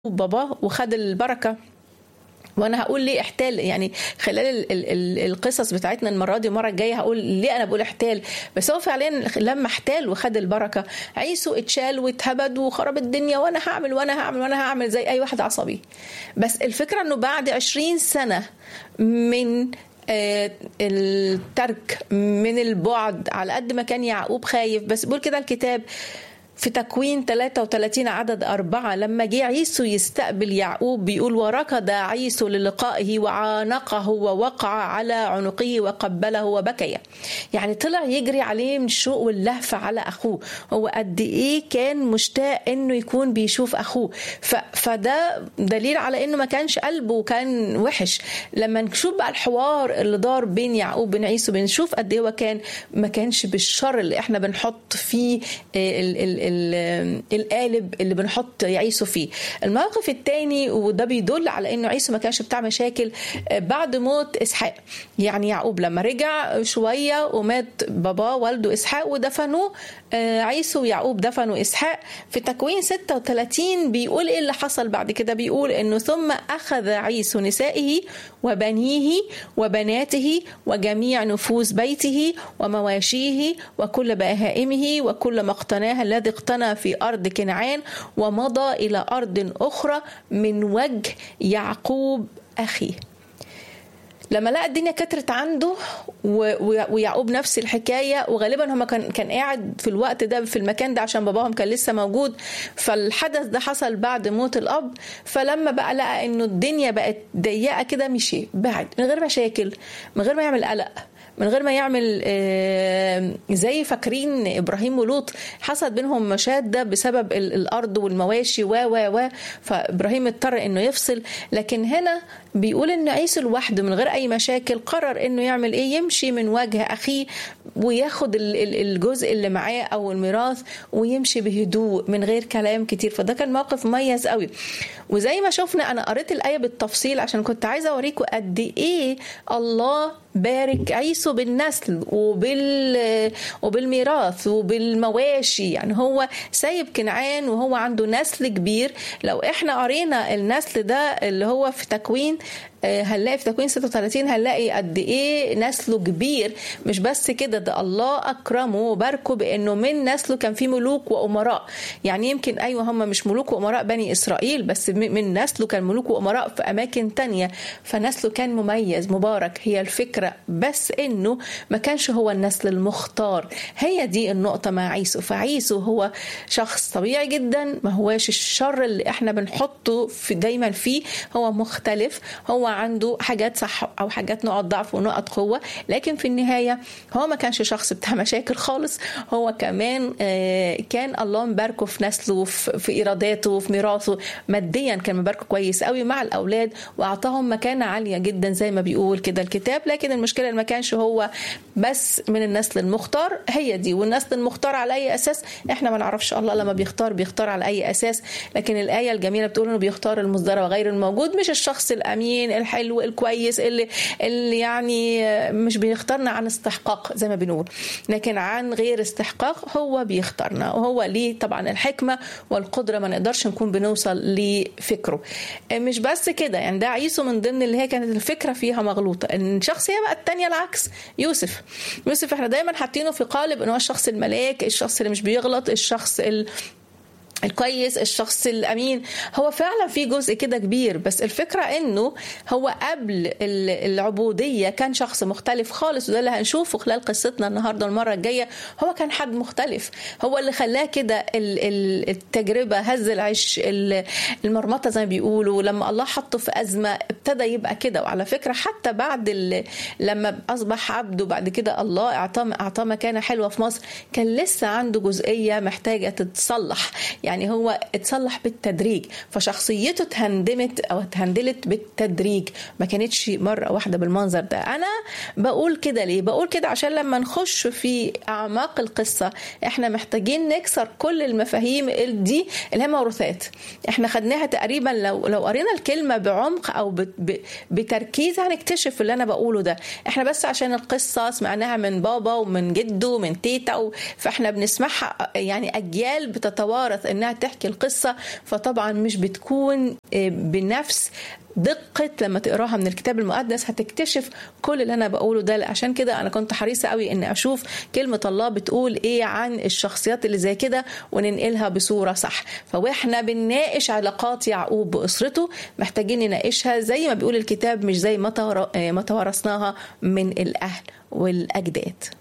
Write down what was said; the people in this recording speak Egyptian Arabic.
باباه وخد البركه وانا هقول ليه احتال يعني خلال ال ال ال القصص بتاعتنا المره دي المره الجايه هقول ليه انا بقول احتال بس هو فعليا لما احتال وخد البركه عيسو اتشال واتهبد وخرب الدنيا وانا هعمل وانا هعمل وانا هعمل زي اي واحد عصبي بس الفكره انه بعد عشرين سنه من آه، الترك من البعد على قد ما كان يعقوب خايف بس بيقول كده الكتاب في تكوين 33 عدد أربعة لما جه عيسو يستقبل يعقوب بيقول وركض عيسو للقائه وعانقه ووقع على عنقه وقبله وبكي يعني طلع يجري عليه من الشوق واللهفة على أخوه هو قد إيه كان مشتاق إنه يكون بيشوف أخوه ف... فده دليل على إنه ما كانش قلبه كان وحش لما نشوف بقى الحوار اللي دار بين يعقوب وبين عيسو بنشوف قد إيه هو كان ما كانش بالشر اللي إحنا بنحط فيه ال... ال... القالب اللي بنحط عيسو فيه الموقف الثاني وده بيدل على انه عيسو ما كانش بتاع مشاكل بعد موت اسحاق يعني يعقوب لما رجع شويه ومات باباه والده اسحاق ودفنوه عيسو ويعقوب دفنوا اسحاق في تكوين 36 بيقول ايه اللي حصل بعد كده بيقول انه ثم اخذ عيسو نسائه وبنيه وبناته وجميع نفوس بيته ومواشيه وكل بهائمه وكل ما اقتناه الذي اقتنى في أرض كنعان ومضى إلى أرض أخرى من وجه يعقوب أخيه لما لقى الدنيا كترت عنده ويعقوب نفس الحكايه وغالبا هما كان كان قاعد في الوقت ده في المكان ده عشان باباهم كان لسه موجود فالحدث ده حصل بعد موت الاب فلما بقى لقى انه الدنيا بقت ضيقه كده مشي بعد من غير مشاكل من غير ما يعمل قلق من غير ما يعمل زي فاكرين ابراهيم ولوط حصل بينهم مشاده بسبب الارض والمواشي و و و فابراهيم اضطر انه يفصل لكن هنا بيقول ان عيسو لوحده من غير اي مشاكل قرر انه يعمل ايه يمشي من وجه اخيه وياخد الجزء اللي معاه او الميراث ويمشي بهدوء من غير كلام كتير فده كان موقف مميز قوي وزي ما شفنا انا قريت الايه بالتفصيل عشان كنت عايزه اوريكم قد ايه الله بارك عيسو بالنسل وبال وبالميراث وبالمواشي يعني هو سايب كنعان وهو عنده نسل كبير لو احنا قرينا النسل ده اللي هو في تكوين هنلاقي في تكوين 36 هنلاقي قد ايه نسله كبير مش بس كده ده الله اكرمه وباركه بانه من نسله كان في ملوك وامراء يعني يمكن ايوه هم مش ملوك وامراء بني اسرائيل بس من نسله كان ملوك وامراء في اماكن تانية فنسله كان مميز مبارك هي الفكره بس انه ما كانش هو النسل المختار هي دي النقطه مع عيسو فعيسو هو شخص طبيعي جدا ما هواش الشر اللي احنا بنحطه في دايما فيه هو مختلف هو عنده حاجات صح او حاجات نقط ضعف ونقط قوه لكن في النهايه هو ما كانش شخص بتاع مشاكل خالص هو كمان كان الله مباركه في نسله في ايراداته في ميراثه ماديا كان مباركه كويس قوي مع الاولاد واعطاهم مكانه عاليه جدا زي ما بيقول كده الكتاب لكن المشكله ما كانش هو بس من النسل المختار هي دي والنسل المختار على اي اساس احنا ما نعرفش الله لما بيختار بيختار على اي اساس لكن الايه الجميله بتقول انه بيختار المصدر وغير الموجود مش الشخص الامين الحلو الكويس اللي اللي يعني مش بيختارنا عن استحقاق زي ما بنقول لكن عن غير استحقاق هو بيختارنا وهو ليه طبعا الحكمه والقدره ما نقدرش نكون بنوصل لفكره مش بس كده يعني ده عيسو من ضمن اللي هي كانت الفكره فيها مغلوطه الشخصيه بقى الثانيه العكس يوسف يوسف احنا دايما حاطينه في قالب ان هو الشخص الملاك الشخص اللي مش بيغلط الشخص ال الكويس الشخص الامين هو فعلا في جزء كده كبير بس الفكره انه هو قبل العبوديه كان شخص مختلف خالص وده اللي هنشوفه خلال قصتنا النهارده المره الجايه هو كان حد مختلف هو اللي خلاه كده التجربه هز العش المرمطه زي ما بيقولوا لما الله حطه في ازمه ابتدى يبقى كده وعلى فكره حتى بعد لما اصبح عبد وبعد كده الله اعطاه اعطاه مكانه حلوه في مصر كان لسه عنده جزئيه محتاجه تتصلح يعني هو اتصلح بالتدريج فشخصيته اتهندمت او اتهندلت بالتدريج ما كانتش مره واحده بالمنظر ده انا بقول كده ليه بقول كده عشان لما نخش في اعماق القصه احنا محتاجين نكسر كل المفاهيم دي اللي هي موروثات احنا خدناها تقريبا لو لو قرينا الكلمه بعمق او بتركيز هنكتشف اللي انا بقوله ده احنا بس عشان القصه سمعناها من بابا ومن جده ومن تيتا فاحنا بنسمعها يعني اجيال بتتوارث ان انها تحكي القصه فطبعا مش بتكون بنفس دقة لما تقراها من الكتاب المقدس هتكتشف كل اللي أنا بقوله ده عشان كده أنا كنت حريصة قوي إني أشوف كلمة الله بتقول إيه عن الشخصيات اللي زي كده وننقلها بصورة صح فوإحنا بنناقش علاقات يعقوب بأسرته محتاجين نناقشها زي ما بيقول الكتاب مش زي ما توارثناها من الأهل والأجداد